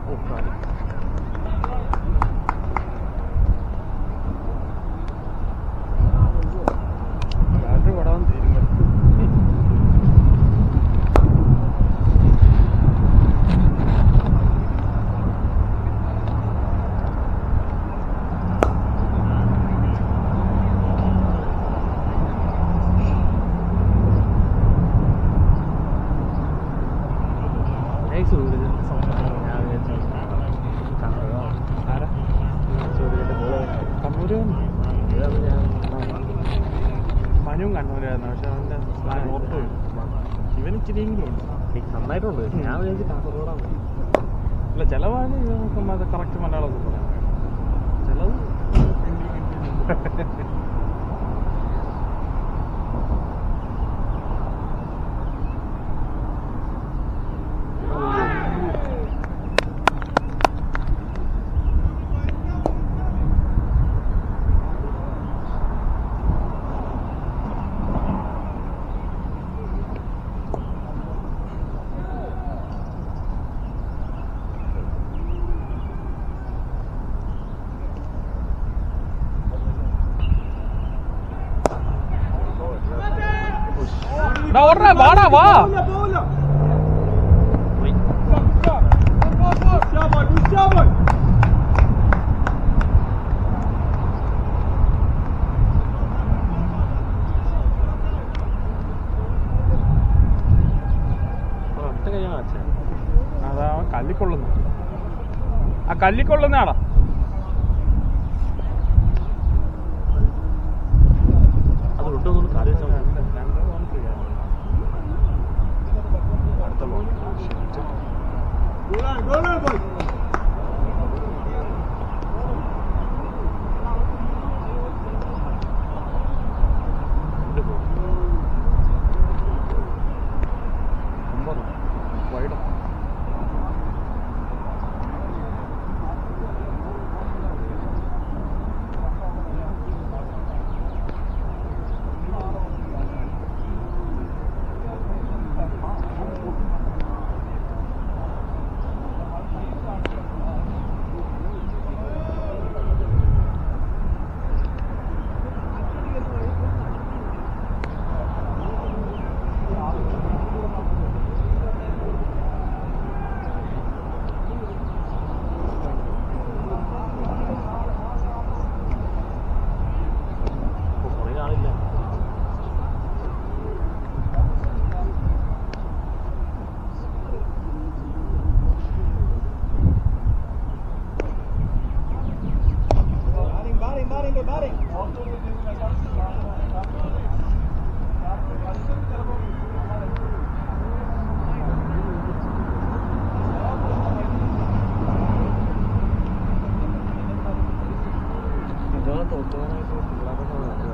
ഓ കാലി ബാറ്ററി പടാൻ തീരുമാനം നൈസ് സൂര്യൻ്റെ സമ്മാനം ഞാൻ വിചാരിച്ചു കാണുക ആരാ സൂര്യൻ്റെ കൂടെ കണ്ണൂര് ഇതാണ് ഞാൻ മനുവും കണ്ണൂരായിരുന്നു പക്ഷെ അവൻ്റെ സ്ലാങ് ഓർത്തു പോയി ഇവൻ ഇച്ചിരിയെങ്കിലും ഉണ്ട് ഏയ് നന്നായിട്ടുണ്ട് ഞാൻ വിചാരിച്ചു കാസർഗോഡാണ് അല്ല ചില വാഴ നമുക്ക് കറക്റ്റ് മലയാളത്തിൽ പറയാം ചിലത് എടാ ഓടടാ വാടാ വാ പോയി ഒറ്റ കൈയാണ് അച്ഛൻ അതാ അവൻ കല്ലിക്കൊള്ളുന്നു ആ കല്ലിക്കൊള്ളുന്ന ആളാ അത് വിട്ടൊന്നും കാലി വെച്ചാൽ മതി അടുത്ത ബോൾ രണ്ട് goal. ഒമ്പത് വൈഡ് ഓ, കുറേ ആളില്ല ഇതോടെ തോക്കുവാനായിട്ട് പിള്ളേരൊക്കെ നോക്കുക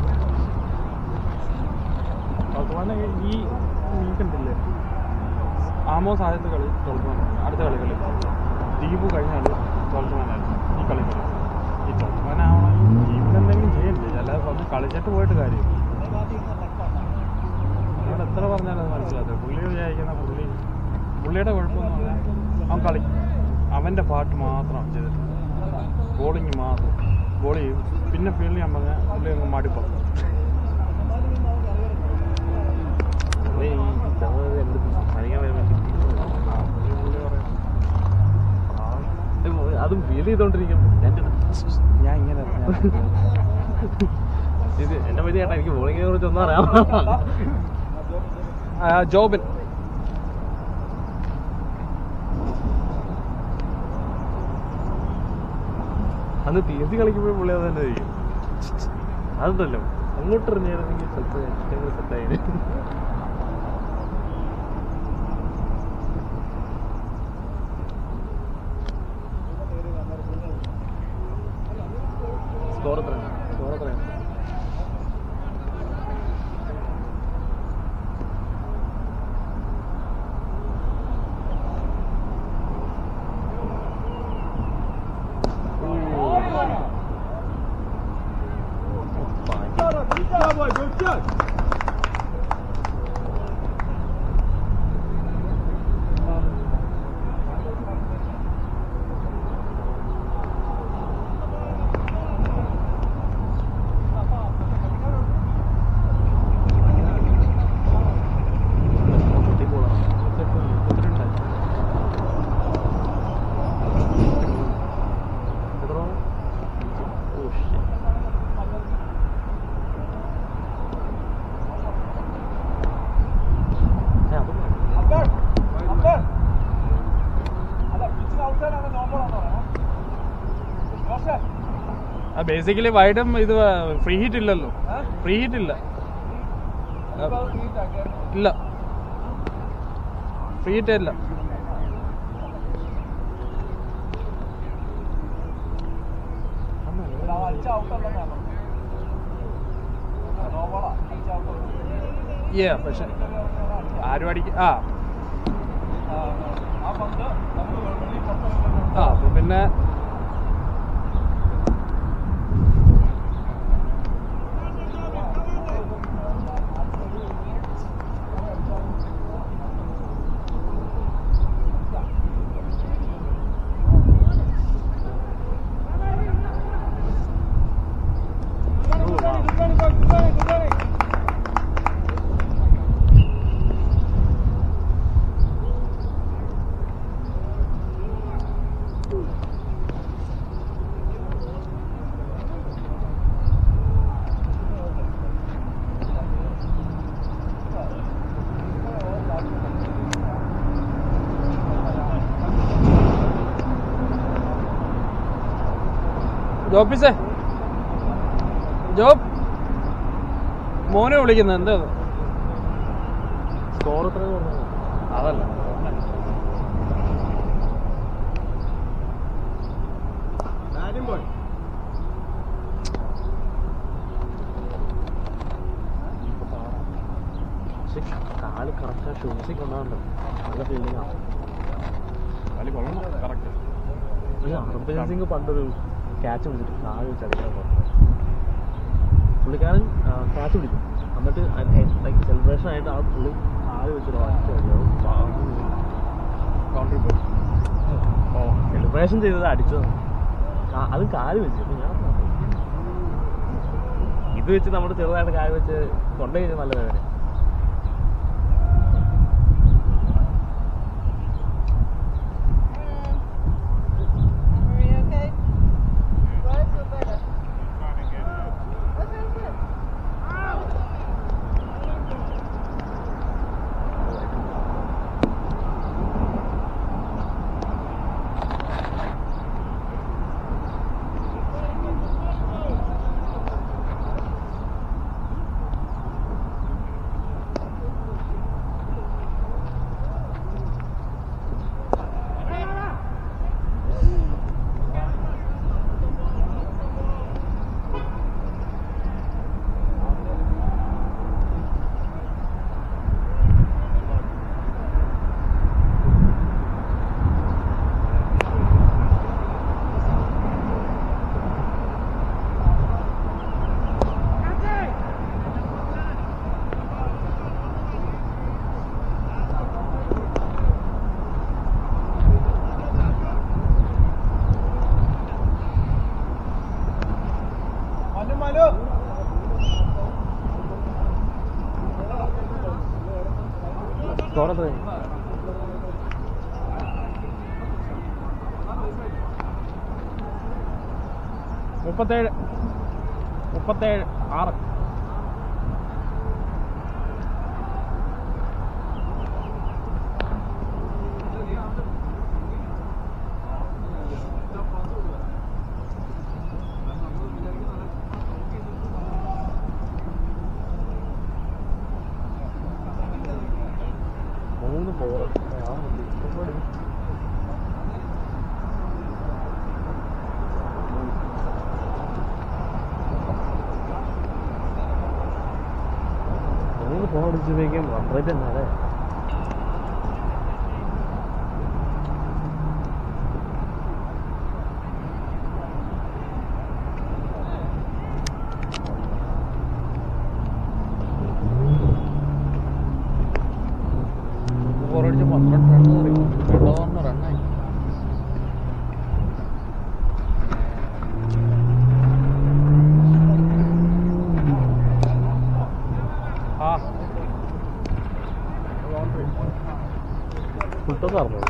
അതുപോലെ ഈ നീ കണ്ടില്ലേ ആമോസ് ആദ്യത്തെ കളി തോൽക്കുവാൻ അടുത്ത കളികളിൽ ദീപു കഴിഞ്ഞാൽ തോൽക്കുവാനായിരുന്നു ഈ കളി കളി ഈ തോൽക്കുവാനാവണമെങ്കിൽ ദീപിന് എന്തെങ്കിലും ചെയ്യണ്ടേ ചില വന്ന് കളിച്ചിട്ട് പോയിട്ട് കാര്യം ഇവിടെ എത്ര പറഞ്ഞാലും അത് മനസ്സിലാത്തത് പുള്ളി വിചാരിക്കുന്ന പുള്ളി പുള്ളിയുടെ കുഴപ്പമെന്ന് പറഞ്ഞാൽ അവൻ കളി അവൻ്റെ പാട്ട് മാത്രമാണ് ചെയ്തിട്ട് ബോളിങ് മാത്രം ബോൾ ചെയ്യും പിന്നെ ഫീൽഡിൽ ഞാൻ പറഞ്ഞാൽ പുള്ളി അങ്ങ് മടുപ്പം പുള്ളി ഈ ഇതാണ് എന്ത് സംസാരിക്കാൻ വരുമ്പോൾ ആ, പുള്ളി പുള്ളി പറയും അതും ഫീൽ ചെയ്തോണ്ടിരിക്കും ഞാൻ ചെന്ന് ഞാൻ ഇങ്ങനെ ഞാൻ ഇത് എന്നെ പറ്റി ചേട്ടാ എനിക്ക് ബോളിങ്ങിനെ കുറിച്ച് ഒന്നും അറിയാം ആ, ജോബിൻ അന്ന് പി എസ് സി കളിക്കുമ്പോഴും പുള്ളി അത് തന്നെ ചെയ്യും അതുണ്ടല്ലോ അങ്ങോട്ട് എറിഞ്ഞായിരുന്നെങ്കിൽ ചിലപ്പോൾ ഏറ്റവും സെറ്റായി സ്കോർ എത്ര സ്കോർ എത്രയാണ് ബേസിക്കലി വൈഡും ഇത് ഫ്രീ ഹീറ്റ് ഇല്ലല്ലോ ഫ്രീ ഹീറ്റ് ഇല്ല ഇല്ല ഫ്രീ ഹീറ്റ് ഇല്ല Yeah, പക്ഷെ ആരും അടിക്ക ആ ആ അപ്പൊ പിന്നെ ജോപ്പിസേ ജോബ് മോനെ വിളിക്കുന്നത് എന്താ അത്? സ്കോർ എത്ര കുറഞ്ഞു അതല്ല പക്ഷെ കാല് കറക്റ്റ് ഷൂസിൽ കൊണ്ടാണ്ട് നല്ല ഫീലിംഗ് ആണ് കളി കൊള്ളണം കറക്റ്റ് പക്ഷെ ഹർഭജൻ സിംഗ് പണ്ടൊരു ക്യാച്ച് പിടിച്ചിട്ട് കാല് വെച്ച് അടിക്കാൻ പറഞ്ഞു പുള്ളിക്കാരൻ ക്യാച്ച് പിടിക്കും എന്നിട്ട് ലൈക്ക് സെലിബ്രേഷൻ ആയിട്ട് ആ പുള്ളി കാല് വെച്ചിട്ട് ഒറ്റ അടി. അത് പാവം. കൗണ്ടറി പോയി ഓ സെലിബ്രേഷൻ ചെയ്തത് അടിച്ചതാണ് കാ- അത് കാല് വെച്ച് അപ്പൊ ഞാൻ പറഞ്ഞു, ഇത് വെച്ച് നമ്മുടെ ചെറുതായിട്ട് കാല് വെച്ച് കൊണ്ടു കഴിഞ്ഞാൽ നല്ല വേദന Are you okay? Worse or better? Okay, good. Score എത്ര മുപ്പത്തേഴ് മുപ്പത്തേഴ് ആറ് മൂന്ന് ബോൾ മൂന്ന് ബോൾ അടിച്ചപ്പോഴേക്കും റൺ റേറ്റ് തന്നെ അതെ ഫോറടിച്ച് പന്ത്രണ്ട് റൺ കയറി രണ്ട് ഓവറിന് റണ്ണായി ആ ഫുൾട്ടോസ് അറിഞ്ഞത്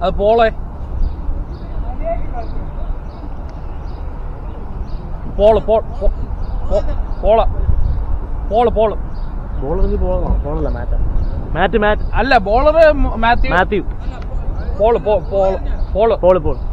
അത് പോളെ പോള് പോ പോ- പോ- പോള പോള് പോള് ബോളറിന് പോളോ പോളല്ല മാറ്റ് മാറ്റ് മാറ്റ് അല്ല ബോളറ് മാത്യു മാത്യു പോള് പോ പോള് പോള് പോള് പോൾ